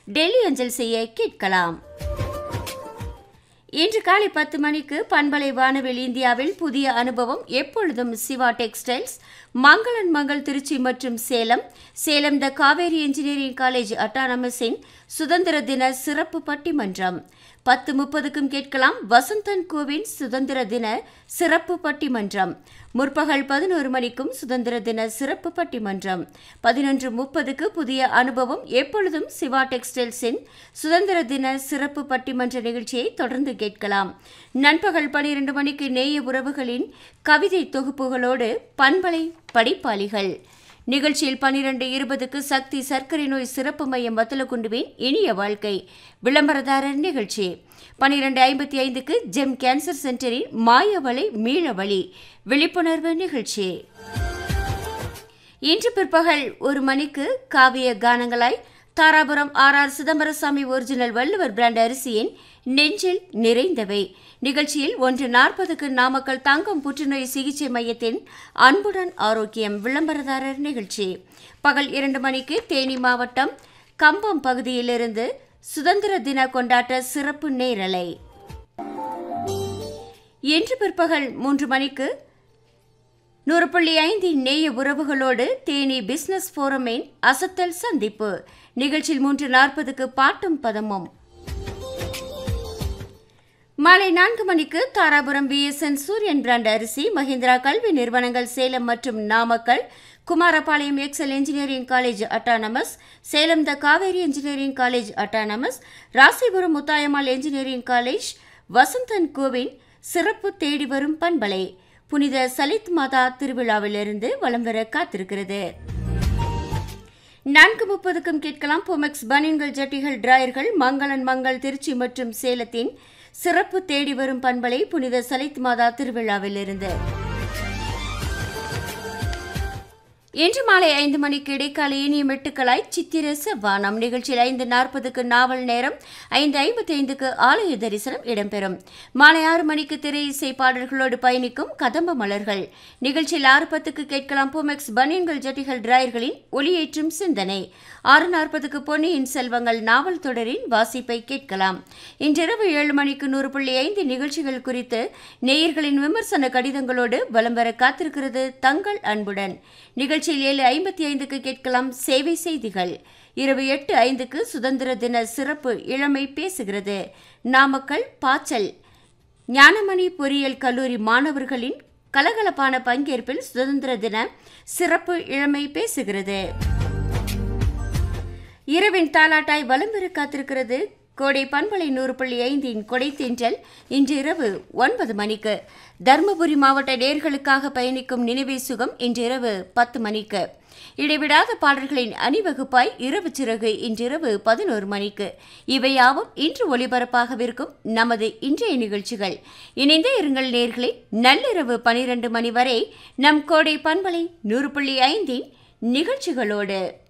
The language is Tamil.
டெல்லி அஞ்சல் செய்ய கேட்கலாம் இன்று காலை பத்து மணிக்கு பண்பலை வானவில் இந்தியாவில் புதிய அனுபவம் எப்பொழுதும் சிவா டெக்ஸ்டைல்ஸ் மங்களன் மங்கள் திருச்சி மற்றும் Salem Salem the Kaveri engineering college அட்டானமஸின் சுதந்திர தின சிறப்பு பட்டிமன்றம் பத்து முப்பதுக்கும் கேட்கலாம் வசந்தன் கோவின் சுதந்திர தின சிறப்பு பட்டிமன்றம் முற்பகல் பதினோரு மணிக்கும் சுதந்திர தின சிறப்பு பட்டிமன்றம் பதினொன்று முப்பதுக்கு புதிய அனுபவம் எப்பொழுதும் சிவா டெக்ஸ்டைல்ஸின் சுதந்திர தின சிறப்பு பட்டிமன்ற நிகழ்ச்சியை தொடர்ந்து கேட்கலாம் நண்பகல் பனிரெண்டு மணிக்கு நேய உறவுகளின் கவிதை தொகுப்புகளோடு பண்பலை படிப்பாளிகள் நிகழ்ச்சியில் பனிரெண்டு இருபதுக்கு சக்தி சர்க்கரை நோய் சிறப்பு மையம் வத்தலகுண்டுவின் இனிய வாழ்க்கை விளம்பரதாரர் நிகழ்ச்சி பனிரெண்டு ஐம்பத்தி ஐந்துக்கு ஜெம் கேன்சர் சென்டரின் மாயவளை மீளவழி விழிப்புணர்வு நிகழ்ச்சி இன்று பிற்பகல் ஒரு மணிக்கு காவிய கானங்களாய் Dharapuram R R Chidambarasamy original Valluvar brand அரிசியின் நெஞ்சில் நிறைந்தவை நிகழ்ச்சியில் ஒன்று நாற்பதுக்கு நாமக்கல் தங்கம் புற்றுநோய் சிகிச்சை மையத்தின் அன்புடன் ஆரோக்கியம் விளம்பரதாரர் நிகழ்ச்சி பகல் இரண்டு மணிக்கு தேனி மாவட்டம் கம்பம் பகுதியிலிருந்து சுதந்திர தின கொண்டாட்ட சிறப்பு நேரலை இன்று பிற்பகல் மூன்று மணிக்கு நூறு புள்ளி ஐந்தின் நேய உறவுகளோடு தேனி பிசினஸ் ஃபோரமின் அசத்தல் சந்திப்பு நிகழ்ச்சியில் மூன்று நாற்பதுக்கு பாட்டும் பதமும் மாலை நான்கு மணிக்கு தாராபுரம் விஎஸ்என் சூரியன் பிராண்ட் அரிசி மஹிந்திரா கல்வி நிறுவனங்கள் சேலம் மற்றும் Namakkal Kumarapalayam Excel engineering college autonomous Salem the Kaveri engineering college autonomous Rasipuram Muthayammal engineering college Vasanthan கோவின் சிறப்பு தேடி வரும் பண்பலை புனித சலித் மாதா திருவிழாவிலிருந்து வலம் வர காத்திருக்கிறது நான்கு முப்பதுக்கும் கேட்கலாம் பொமெக்ஸ் பனியன்கள் ஜட்டிகள் டிராயர்கள் மங்களன் மங்கள் திருச்சி மற்றும் சேலத்தின் சிறப்பு தேடி வரும் பண்பலை புனித சலித் மாதா திருவிழாவிலிருந்து இன்று மாலை ஐந்து மணிக்கு இடைக்கால இனிய மெட்டுக்களாய் சித்திர செவ்வானம் நிகழ்ச்சியில் ஐந்து நாற்பதுக்கு நாவல் நேரம் ஐந்து ஐம்பத்தி ஐந்துக்கு ஆலய தரிசனம் இடம்பெறும் மாலை ஆறு மணிக்கு திரை இசை பாடல்களோடு பயணிக்கும் கதம்ப மலர்கள் நிகழ்ச்சியில் ஆறு பத்துக்கு கேட்கலாம் பூமெக்ஸ் பனியன்கள் ஜட்டிகள் டிராயர்களின் ஒளியேற்றும் சிந்தனை ஆறு நாற்பதுக்கு பொன்னியின் செல்வங்கள் நாவல் தொடரின் வாசிப்பை கேட்கலாம் இன்றிரவு ஏழு மணிக்கு நூறு புள்ளி ஐந்து நிகழ்ச்சிகள் குறித்து நேயர்களின் விமர்சன கடிதங்களோடு வலம் வர காத்திருக்கிறது தங்கள் அன்புடன் நிகழ்ச்சியில் ஏழு ஐம்பத்தி ஐந்துக்கு கேட்கலாம் சேவை செய்திகள் இரவு எட்டு ஐந்துக்கு சுதந்திர தின சிறப்பு இளமை பேசுகிறது நாமக்கல் பாச்சல் ஞானமணி பொறியியல் கல்லூரி மாணவர்களின் கலகலப்பான பங்கேற்பில் சுதந்திர தின சிறப்பு இளமை பேசுகிறது இரவின் தாலாட்டாய் வலம் வர காத்திருக்கிறது கோடை பண்பலை நூறு புள்ளி ஐந்தின் கொடை தென்றல் இன்று இரவு ஒன்பது மணிக்கு தருமபுரி மாவட்ட நேர்களுக்காக பயணிக்கும் நினைவே சுகம் இன்று இரவு பத்து மணிக்கு இடைவிடாத பாடல்களின் அணிவகுப்பாய் இரவு சிறகு இன்றிரவு பதினோரு மணிக்கு இவையாவும் இன்று ஒளிபரப்பாகவிருக்கும் நமது இன்றைய நிகழ்ச்சிகள் இணைந்தே இருங்கள் நேர்களை நள்ளிரவு பனிரெண்டு மணி வரை நம் கோடை பண்பலை நூறு புள்ளி ஐந்தின் நிகழ்ச்சிகளோடு